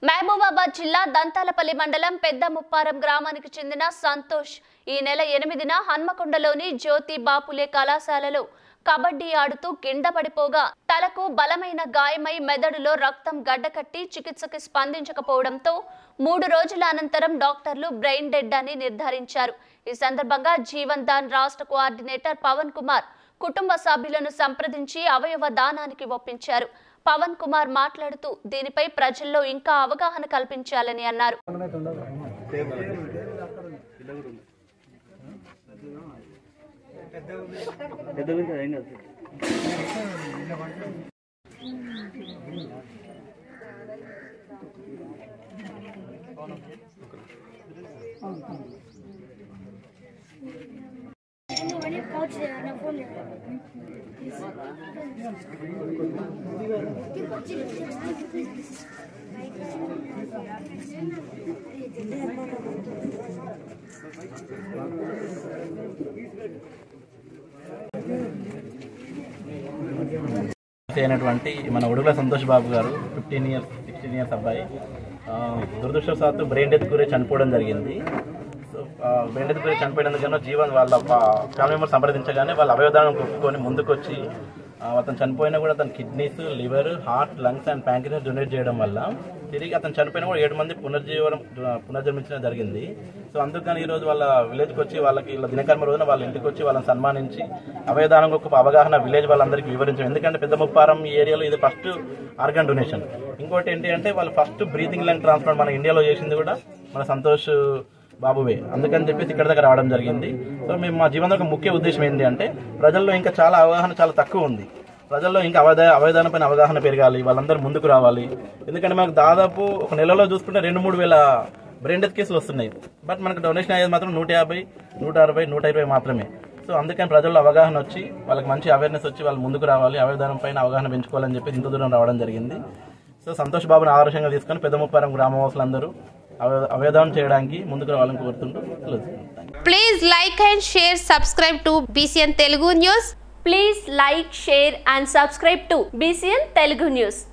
మహబూబాబాద్ జిల్లా దంతాలపల్లి మండలం పెద్ద ముప్పారం గ్రామానికి చెందిన సంతోష్ ఈ నెల ఎనిమిదిన హన్మకొండలోని జ్యోతి బాపులే కళాశాలలో కబడ్డీ ఆడుతూ కింద పడిపోగా తలకు బలమైన గాయమై మెదడులో రక్తం గడ్డకట్టి చికిత్సకి స్పందించకపోవడంతో మూడు రోజుల అనంతరం డాక్టర్లు బ్రెయిన్ డెడ్ అని నిర్ధారించారు ఈ సందర్భంగా జీవన్ దాన్ రాష్ట్ర కోఆర్డినేటర్ పవన్ కుమార్ కుటుంబ సభ్యులను సంప్రదించి అవయవ దానానికి ఒప్పించారు పవన్ కుమార్ మాట్లాడుతూ దీనిపై ప్రజల్లో ఇంకా అవగాహన కల్పించాలని అన్నారు పెద్ద గురించి ఏం కాదు ఎందుకని పౌచ్ నా ఫోన్ అయినటువంటి మన ఉడుగుల సంతోష్ బాబు గారు ఫిఫ్టీన్ ఇయర్స్ సిక్స్టీన్ ఇయర్స్ అబ్బాయి ఆ, దురదృష్టవశాత్తు బ్రెయిన్ డెత్ గురి చనిపోవడం జరిగింది సో బ్రెయిన్ డెత్ గురి చనిపోయినందుకన్నా జీవన్ వాళ్ళ ఫ్యామిలీ మెంబర్ సంప్రదించగానే వాళ్ళ అవయవదానం ఒప్పుకొని ముందుకొచ్చి ఆ, అతను చనిపోయినా కూడా అతని kidneys liver heart lungs and pancreas donate చేయడం వల్ల తిరిగి అతను చనిపోయినా కూడా ఏడు మంది పునర్జీవనం పునర్జన్మించడం జరిగింది సో అందుకని ఈ రోజు వాళ్ళ విలేజ్కి వచ్చి వాళ్ళకి ఇలా దినకర్మ రోజున వాళ్ళ ఇంటికి వచ్చి వాళ్ళని సన్మానించి అవయదానం ఒక అవగాహన విలేజ్ వాళ్ళందరికీ వివరించాం ఎందుకంటే పెద్ద ముప్పారం ఈ ఏరియాలో ఇది ఫస్ట్ ఆర్గన్ డొనేషన్ ఇంకోటి ఏంటి అంటే వాళ్ళు ఫస్ట్ బ్రీతింగ్ లంగ్ ట్రాన్స్ప్లాంట్ మన ఇండియాలో చేసింది కూడా మన సంతోష్ బాబువే అందుకని చెప్పేసి ఇక్కడ దగ్గర రావడం జరిగింది సో మేము మా జీవనంలో ఒక ముఖ్య ఉద్దేశం ఏంటి అంటే ప్రజల్లో ఇంకా చాలా అవగాహన చాలా తక్కువ ఉంది ప్రజల్లో ఇంకా అవధ అవధానం పైన అవగాహన పెరగాలి వాళ్ళందరూ ముందుకు రావాలి ఎందుకంటే మనకు దాదాపు ఒక నెలలో చూసుకుంటే రెండు మూడు వేల బ్రెయిన్ డెత్ కేసులు వస్తున్నాయి బట్ మనకు డొనేషన్ అయ్యేది మాత్రం నూట యాభై నూట అరవై నూట ఇరవై మాత్రమే సో అందుకని ప్రజల్లో అవగాహన వచ్చి వాళ్ళకి మంచి అవేర్నెస్ వచ్చి వాళ్ళు ముందుకు రావాలి అవయదానం పైన అవగాహన పెంచుకోవాలని చెప్పి ఇంత దూరం రావడం జరిగింది సో సంతోష్ బాబుని ఆదర్శంగా తీసుకొని పెద్దముప్పారం గ్రామవాసులందరూ అవ- అవయదానం చేయడానికి ముందుకు రావాలని కోరుతుంటూ తెలుస్తుంది Please like and share, subscribe to BCN Telugu News. Please like share and subscribe to BCN Telugu news